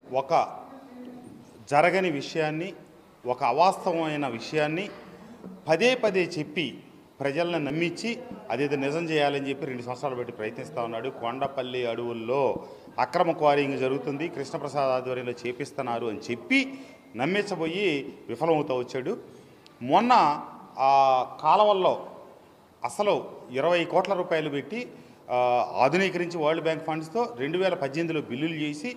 ఒక జరగని విషయాన్ని ఒక అవాస్తవమైన విషయాన్ని పదే పదే చెప్పి ప్రజలను నమ్మించి అదేదో నిజం చేయాలని చెప్పి రెండు సంవత్సరాలు బట్టి ప్రయత్నిస్తూ ఉన్నాడు కొండపల్లి అడవుల్లో అక్రమ క్వారింగ్ జరుగుతుంది కృష్ణప్రసాద్ ఆధ్వర్యంలో చేపిస్తున్నారు అని చెప్పి నమ్మించబోయి విఫలమవుతూ వచ్చాడు మొన్న ఆ కాలవల్లో అసలు ఇరవై కోట్ల రూపాయలు పెట్టి ఆ, ఆధునీకరించి వరల్డ్ బ్యాంక్ ఫండ్స్తో రెండు వేల పద్దెనిమిదిలో బిల్లులు చేసి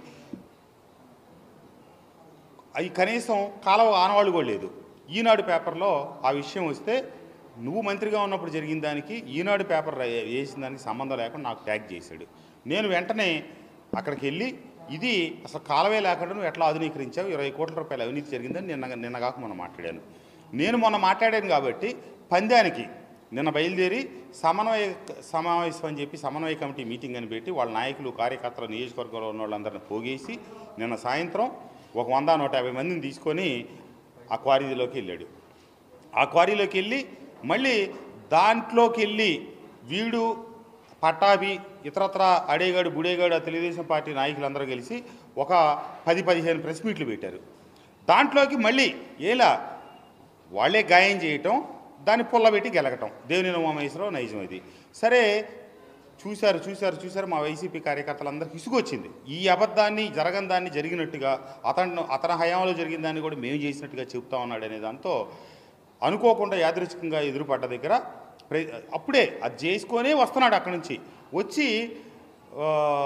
అవి కనీసం కాలువ ఆనవాళ్ళు కూడా లేదు ఈనాడు పేపర్లో ఆ విషయం వస్తే నువ్వు మంత్రిగా ఉన్నప్పుడు జరిగిన దానికి ఈనాడు పేపర్ రా- వేసిన దానికి సంబంధం లేకుండా నాకు ట్యాగ్ చేశాడు నేను వెంటనే అక్కడికి వెళ్ళి ఇది అసలు కాలవే లేకుండా నువ్వు ఎట్లా ఆధునీకరించావు ఇరవై కోట్ల రూపాయల అవినీతి జరిగిందని నిన్న నిన్న కాక మొన్న మాట్లాడాను నేను మొన్న మాట్లాడాను కాబట్టి పందానికి నిన్న బయలుదేరి సమన్వయ సమావేశం అని చెప్పి సమన్వయ కమిటీ మీటింగ్ అని పెట్టి వాళ్ళ నాయకులు కార్యకర్తలు నియోజకవర్గంలో ఉన్న వాళ్ళందరిని పోగేసి నిన్న సాయంత్రం ఒక వంద నూట యాభై మందిని తీసుకొని ఆ క్వారీలోకి వెళ్ళాడు ఆ క్వారీలోకి వెళ్ళి మళ్ళీ దాంట్లోకి వెళ్ళి వీడు పట్టాభి ఇతరత్ర అడేగాడు బుడేగాడు ఆ తెలుగుదేశం పార్టీ నాయకులందరూ కలిసి ఒక పది పదిహేను ప్రెస్ మీట్లు పెట్టారు దాంట్లోకి మళ్ళీ ఏలా వాళ్ళే గాయం చేయటం దాన్ని పుల్లబెట్టి గెలగటం దేవిని ఉమామహేశ్వరరావు నైజం ఇది సరే చూశారు చూశారు చూశారు మా వైసీపీ కార్యకర్తలందరికీ ఇసుగొచ్చింది ఈ అబద్ధాన్ని జరగని దాన్ని జరిగినట్టుగా అతను అతని హయాంలో జరిగిన దాన్ని కూడా మేము చేసినట్టుగా చెప్తా ఉన్నాడు అనే దాంతో అనుకోకుండా యాదృచ్ఛికంగా ఎదురుపడ్డ దగ్గర ప్ర- అప్పుడే అది చేసుకొనే వస్తున్నాడు అక్కడి నుంచి వచ్చి ఆ,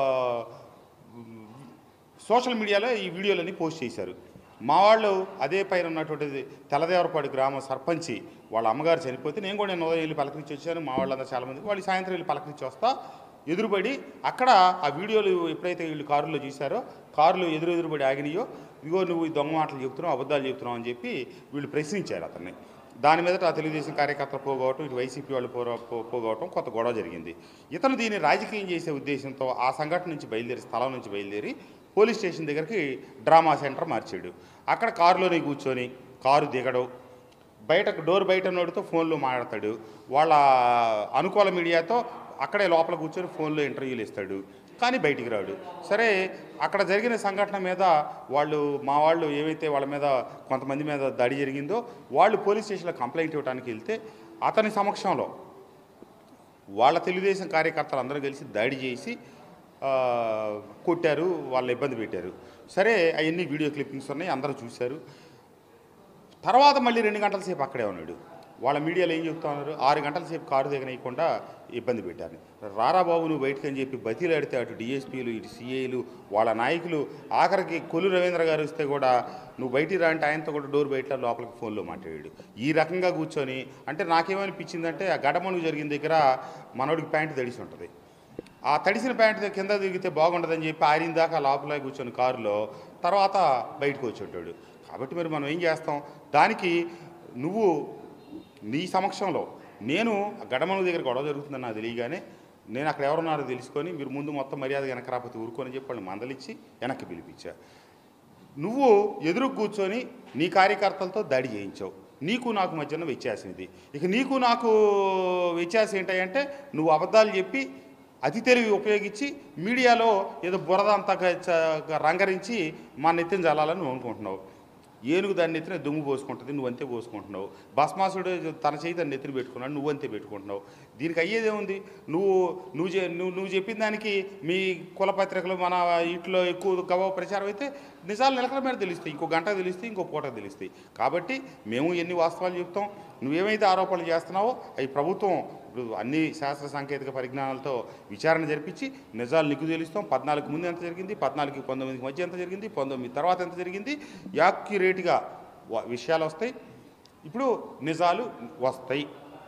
సోషల్ మీడియాలో ఈ వీడియోలన్నీ పోస్ట్ చేశారు మా వాళ్ళు అదే పైన ఉన్నటువంటి తెల్లదేవరపాడు గ్రామ సర్పంచి వాళ్ళ అమ్మగారు చనిపోతే నేను కూడా నేను ఉదయం వెళ్ళి పలకరించి వచ్చాను మా వాళ్ళందరూ చాలామంది వాళ్ళు సాయంత్రం వెళ్ళి పలకరించి వస్తా ఎదురుపడి అక్కడ ఆ వీడియోలు ఎప్పుడైతే వీళ్ళు కారులో చూశారో కారులో ఎదురు ఎదురుపడి ఆగినాయో ఇగో నువ్వు ఈ దొంగ మాటలు చెప్తున్నావు అబద్ధాలు చెప్తున్నావు అని చెప్పి వీళ్ళు ప్రశ్నించారు అతన్ని దాని మీద ఆ తెలుగుదేశం కార్యకర్తలు పోగొవటం ఇటు వైసీపీ వాళ్ళు పో పో- పోగొవటం కొత్త గొడవ జరిగింది ఇతను దీన్ని రాజకీయం చేసే ఉద్దేశంతో ఆ సంఘటన నుంచి బయలుదేరి స్థలం నుంచి బయలుదేరి పోలీస్ స్టేషన్ దగ్గరికి డ్రామా సెంటర్ మార్చాడు అక్కడ కారులోనే కూర్చొని కారు దిగడం బయట డోర్ బయట నోడితో ఫోన్లో మాట్లాడతాడు వాళ్ళ అనుకూల మీడియాతో అక్కడే లోపల కూర్చొని ఫోన్లో ఇంటర్వ్యూలు ఇస్తాడు కానీ బయటికి రాడు సరే అక్కడ జరిగిన సంఘటన మీద వాళ్ళు మా వాళ్ళు ఏవైతే వాళ్ళ మీద కొంతమంది మీద దాడి జరిగిందో వాళ్ళు పోలీస్ స్టేషన్లో కంప్లైంట్ ఇవ్వడానికి వెళ్తే అతని సమక్షంలో వాళ్ళ తెలుగుదేశం కార్యకర్తలు అందరూ కలిసి దాడి చేసి ఆ, కొట్టారు వాళ్ళ ఇబ్బంది పెట్టారు సరే అవన్నీ వీడియో క్లిప్పింగ్స్ ఉన్నాయి అందరూ చూశారు తర్వాత మళ్ళీ రెండు గంటల సేపు అక్కడే ఉన్నాడు వాళ్ళ మీడియాలో ఏం చెప్తా ఉన్నారు ఆరు గంటల సేపు కారు దిగనీయకుండా ఇబ్బంది పెట్టారు రారా బాబు నువ్వు బయటకు అని చెప్పి బతిలాడితే అటు డిఎస్పీలు ఇటు సిఐలు వాళ్ళ నాయకులు ఆఖరికి కొల్లు రవీంద్ర గారు వస్తే కూడా నువ్వు బయటికి రా అంటే ఆయనతో కూడా డోర్ బయట లోపలికి ఫోన్లో మాట్లాడాడు ఈ రకంగా కూర్చొని అంటే నాకేమనిపించిందంటే ఆ గడమణుగు జరిగిన దగ్గర మనోడికి ప్యాంటు తడిసి ఉంటుంది ఆ తడిసిన ప్యాంటు కింద దిగితే బాగుండదని చెప్పి ఆరిన దాకా లోపల కూర్చొని కారులో తర్వాత బయటకు వచ్చేటాడు కాబట్టి మరి మనం ఏం చేస్తాం దానికి నువ్వు నీ సమక్షంలో నేను గడమల దగ్గర గొడవ జరుగుతుందని నాకు తెలియగానే నేను అక్కడ ఎవరున్నారో తెలుసుకొని మీరు ముందు మొత్తం మర్యాద వెనక రాకపోతే ఊరుకొని చెప్పి వాళ్ళని మందలిచ్చి వెనక్కి పిలిపించా నువ్వు ఎదురు కూర్చొని నీ కార్యకర్తలతో దాడి చేయించావు నీకు నాకు మధ్యన వ్యత్యాసం ఇది ఇక నీకు నాకు వ్యత్యాసం ఏంటంటే నువ్వు అబద్ధాలు చెప్పి అతి తెలివి ఉపయోగించి మీడియాలో ఏదో బురద అంతా గ- చ- రంగరించి మా నెత్తిన చల్లాలని నువ్వు అనుకుంటున్నావు ఏనుగు దాని నెత్తిన దుమ్ము పోసుకుంటుంది నువ్వు అంతే పోసుకుంటున్నావు భస్మాసుడు తన చేయి దాన్ని నెత్తిన పెట్టుకున్నాడు నువ్వు అంతే పెట్టుకుంటున్నావు దీనికి అయ్యేదేముంది నువ్వు నువ్వు చే- నువ్వు నువ్వు చెప్పిన దానికి మీ కుల పత్రికలు మన ఇంట్లో ఎక్కువ గవ ప్రచారం అయితే నిజాలు నిలకడ మీద తెలుస్తాయి ఇంకో గంట తెలుస్తాయి ఇంకో పూట తెలుస్తాయి కాబట్టి మేము ఎన్ని వాస్తవాలు చెప్తాం నువ్వేమైతే ఆరోపణలు చేస్తున్నావో అవి ప్రభుత్వం ఇప్పుడు అన్ని శాస్త్ర సాంకేతిక పరిజ్ఞానాలతో విచారణ జరిపించి నిజాలు నీకు తెలుస్తాం పద్నాలుగు ముందు ఎంత జరిగింది పద్నాలుగు పంతొమ్మిదికి మధ్య ఎంత జరిగింది పంతొమ్మిది తర్వాత ఎంత జరిగింది యాక్యురేట్గా వ- విషయాలు వస్తాయి ఇప్పుడు నిజాలు వస్తాయి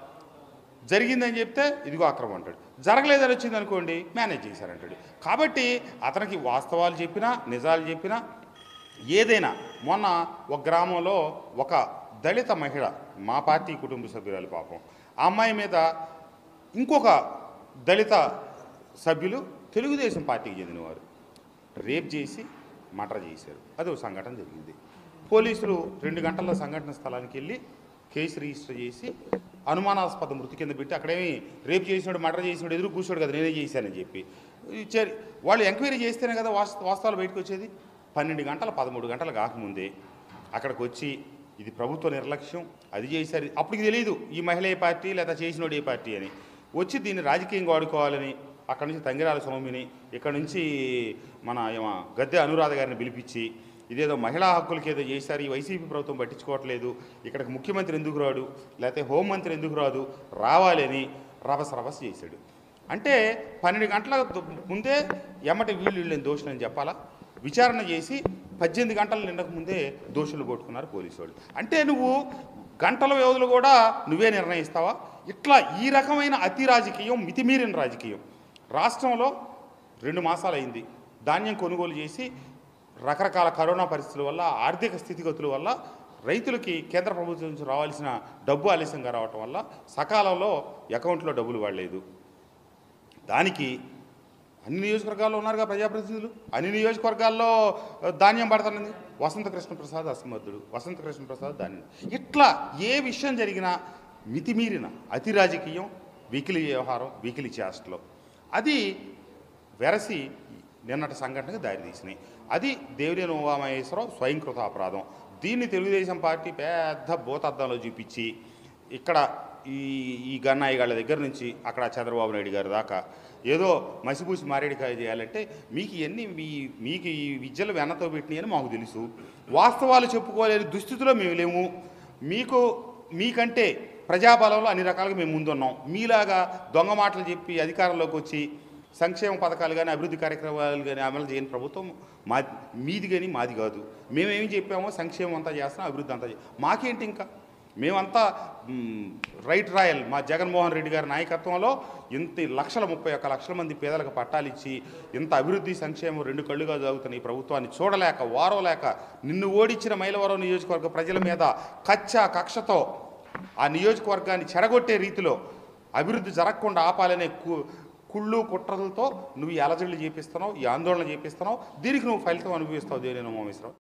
జరిగిందని చెప్తే ఇదిగో అక్రమం అంటాడు జరగలేదని వచ్చింది అనుకోండి మేనేజ్ చేశారంటాడు కాబట్టి అతనికి వాస్తవాలు చెప్పినా నిజాలు చెప్పినా ఏదైనా మొన్న ఒక గ్రామంలో ఒక దళిత మహిళ మా పార్టీ కుటుంబ సభ్యురాలు పాపం ఆ అమ్మాయి మీద ఇంకొక దళిత సభ్యులు తెలుగుదేశం పార్టీకి చెందినవారు రేప్ చేసి మర్డర్ చేశారు అది ఒక సంఘటన జరిగింది పోలీసులు రెండు గంటల సంఘటన స్థలానికి వెళ్ళి కేసు రిజిస్టర్ చేసి అనుమానాస్పద మృతి కింద పెట్టి అక్కడేమి రేప్ చేసినాడు మర్డర్ చేసినాడు ఎదురు కూర్చోడు కదా నేనే చేశానని చెప్పి ఇచ్చారు వాళ్ళు ఎంక్వైరీ చేస్తేనే కదా వాస్త వాస్తవాలు బయటకు వచ్చేది పన్నెండు గంటల పదమూడు గంటలు కాకముందే అక్కడికి వచ్చి ఇది ప్రభుత్వ నిర్లక్ష్యం అది చేశారు అప్పటికి తెలియదు ఈ మహిళ ఏ పార్టీ లేదా చేసినోడు ఏ పార్టీ అని వచ్చి దీన్ని రాజకీయంగా వాడుకోవాలని అక్కడ నుంచి తంగిరాల సౌమిని ఇక్కడ నుంచి మన ఏమ గద్దె అనురాధ గారిని పిలిపించి ఇదేదో మహిళా హక్కులకి ఏదో చేశారు ఈ వైసీపీ ప్రభుత్వం పట్టించుకోవట్లేదు ఇక్కడికి ముఖ్యమంత్రి ఎందుకు రాడు లేకపోతే హోంమంత్రి ఎందుకు రాదు రావాలని రభస రభస చేశాడు అంటే పన్నెండు గంటల ముందే ఎమ్మటి వీళ్ళు వీళ్ళని దోషులని చెప్పాలా విచారణ చేసి పద్దెనిమిది గంటల నిండక ముందే దోషులు కొట్టుకున్నారు పోలీసు వాళ్ళు అంటే నువ్వు గంటల వ్యవధిలో కూడా నువ్వే నిర్ణయిస్తావా ఇట్లా ఈ రకమైన అతి రాజకీయం మితిమీరిన రాజకీయం రాష్ట్రంలో రెండు మాసాలు అయింది ధాన్యం కొనుగోలు చేసి రకరకాల కరోనా పరిస్థితుల వల్ల ఆర్థిక స్థితిగతుల వల్ల రైతులకి కేంద్ర ప్రభుత్వం నుంచి రావాల్సిన డబ్బు ఆలస్యంగా రావటం వల్ల సకాలంలో అకౌంట్లో డబ్బులు వాడలేదు దానికి అన్ని నియోజకవర్గాల్లో ఉన్నారుగా ప్రజాప్రతినిధులు అన్ని నియోజకవర్గాల్లో ఆ, ధాన్యం పడుతున్నది వసంత కృష్ణ ప్రసాద్ అసమర్థుడు వసంత కృష్ణ ప్రసాద్ ధాన్యం ఇట్లా ఏ విషయం జరిగినా మితిమీరిన అతి రాజకీయం వీకిలి వ్యవహారం వీకిలి చేష్టలో అది వెరసి నిన్నటి సంఘటనకు దారితీసినాయి అది దేవినేని ఉమామహేశ్వరరావు స్వయంకృత అపరాధం దీన్ని తెలుగుదేశం పార్టీ పెద్ద భూతద్దంలో చూపించి ఇక్కడ ఈ ఈ గన్నాయిగాళ్ళ దగ్గర నుంచి అక్కడ చంద్రబాబు నాయుడు గారి దాకా ఏదో మసిపూసి మారేడికాయ చేయాలంటే మీకు ఇవన్నీ మీ మీకు ఈ విద్యలు వెన్నతో పెట్టినాయి అని మాకు తెలుసు వాస్తవాలు చెప్పుకోలేని దుస్థితిలో మేము లేము మీకు మీకంటే ప్రజాబలంలో అన్ని రకాలుగా మేము ముందున్నాం మీలాగా దొంగ మాటలు చెప్పి అధికారంలోకి వచ్చి సంక్షేమ పథకాలు కానీ అభివృద్ధి కార్యక్రమాలు కానీ అమలు చేయని ప్రభుత్వం మా మీది కానీ మాది కాదు మేమేమి చెప్పామో సంక్షేమం అంతా చేస్తాం అభివృద్ధి అంతా చే- మాకేంటి ఇంకా మేమంతా మ్, రైట్ రాయల్ మా జగన్మోహన్ రెడ్డి గారి నాయకత్వంలో ఇంత లక్షల ముప్పై ఒక్క లక్షల మంది పేదలకు పట్టాలు ఇచ్చి ఇంత అభివృద్ధి సంక్షేమం రెండు కళ్ళుగా జరుగుతున్న ఈ ప్రభుత్వాన్ని చూడలేక వారవలేక నిన్ను ఓడించిన మైలవరం నియోజకవర్గ ప్రజల మీద కచ్చ కక్షతో ఆ నియోజకవర్గాన్ని చెడగొట్టే రీతిలో అభివృద్ధి జరగకుండా ఆపాలనే కు కుళ్ళు కుట్రలతో నువ్వు ఈ అలజడులు చేపిస్తున్నావు ఈ ఆందోళన చేపిస్తున్నావు దీనికి నువ్వు ఫలితం అనుభవిస్తావు దేని ఉమామేశ్వరరావు